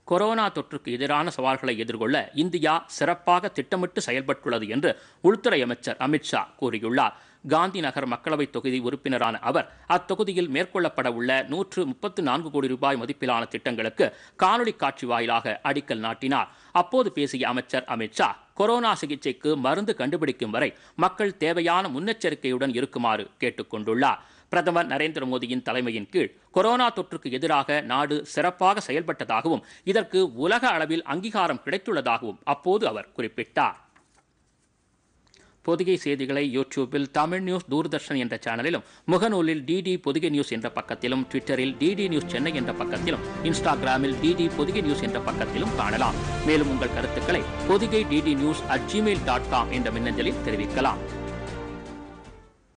corona தொற்றுக்கு எதிரான சவால்களை எதிர்கொள்ள இந்தியா சிறப்பாக திட்டமிட்டு செயல்பட்டுள்ளது என்று உள்துறை அமைச்சர் அமித்ஷா கூறியுள்ளார் காந்தி நகர் மக்களவைத் தொகுதி உறுப்பினரான அவர் அத்தொகுதியில் மேற்கொள்ளப்பட உள்ள நூற்று முப்பத்து நான்கு கோடி ரூபாய் மதிப்பிலான திட்டங்களுக்கு காணொலி காட்சி வாயிலாக அடிக்கல் நாட்டினார் அப்போது பேசிய அமைச்சர் அமித்ஷா கொரோனா சிகிச்சைக்கு மருந்து கண்டுபிடிக்கும் வரை மக்கள் தேவையான முன்னெச்சரிக்கையுடன் இருக்குமாறு கேட்டுக்கொண்டுள்ளார் பிரதமர் நரேந்திர மோடியின் தலைமையின் கீழ் கொரோனா தொற்றுக்கு எதிராக நாடு சிறப்பாக செயல்பட்டதாகவும் இதற்கு உலக அளவில் அங்கீகாரம் கிடைத்துள்ளதாகவும் அப்போது அவர் குறிப்பிட்டார் பொதிகை செய்திகளை யூடியூபில் தமிழ் நியூஸ் தூர்தர்ஷன் என்ற சேனலிலும் முகநூலில் டிடி பொதிகை நியூஸ் என்ற பக்கத்திலும் ட்விட்டரில் டிடி நியூஸ் சென்னை என்ற பக்கத்திலும் இன்ஸ்டாகிராமில் டிடி பொதிகை நியூஸ் என்ற பக்கத்திலும் காணலாம் மேலும் உங்கள் கருத்துக்களை Pothigai DD news at Gmail dot com என்ற மின்னஞ்சலில் தெரிவிக்கலாம்